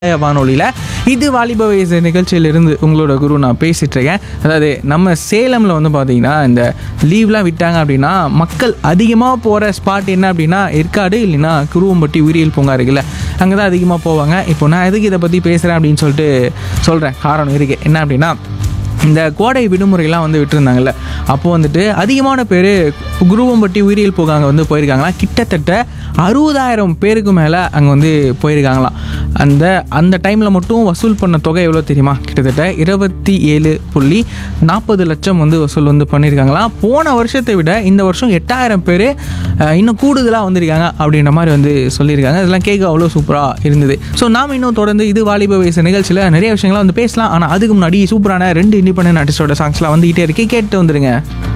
வானொலியில் இது வாலிப வயசு நிகழ்ச்சியிலிருந்து உங்களோட குரு நான் பேசிட்டு இருக்கேன் அதாவது நம்ம சேலமில் வந்து பார்த்தீங்கன்னா இந்த லீவ்லாம் விட்டாங்க அப்படின்னா மக்கள் அதிகமாக போகிற ஸ்பாட் என்ன அப்படின்னா ஏற்காடு இல்லைன்னா குருவம்பட்டி உயிரியல் பூங்கா இருக்குல்ல அங்கே தான் அதிகமாக போவாங்க இப்போ நான் எதுக்கு இதை பற்றி பேசுகிறேன் அப்படின்னு சொல்லிட்டு சொல்கிறேன் காரணம் இருக்குது என்ன அப்படின்னா இந்த கோடை விடுமுறைலாம் வந்து விட்டுருந்தாங்கல்ல அப்போது வந்துட்டு அதிகமான பேர் குருவம்பட்டி உயிரியல் பூங்காங்க வந்து போயிருக்காங்களாம் கிட்டத்தட்ட அறுபதாயிரம் பேருக்கு மேலே அங்கே வந்து போயிருக்காங்களாம் அந்த அந்த டைமில் மட்டும் வசூல் பண்ண தொகை எவ்வளோ தெரியுமா கிட்டத்தட்ட இருபத்தி ஏழு புள்ளி நாற்பது லட்சம் வந்து வசூல் வந்து பண்ணியிருக்காங்களாம் போன வருஷத்தை விட இந்த வருஷம் எட்டாயிரம் பேர் இன்னும் கூடுதலாக வந்திருக்காங்க அப்படின்ற மாதிரி வந்து சொல்லியிருக்காங்க இதெல்லாம் கேட்க அவ்வளோ சூப்பராக இருந்தது ஸோ நாம் இன்னும் தொடர்ந்து இது வாலிப வயசு நிகழ்ச்சியில் நிறைய விஷயங்கள்லாம் வந்து பேசலாம் ஆனால் அதுக்கு முன்னாடி சூப்பரான ரெண்டு இண்டிபெண்டன்ட் ஆர்டிஸ்டோட சாங்ஸ்லாம் வந்துகிட்டே இருக்கு கேட்டு வந்துருங்க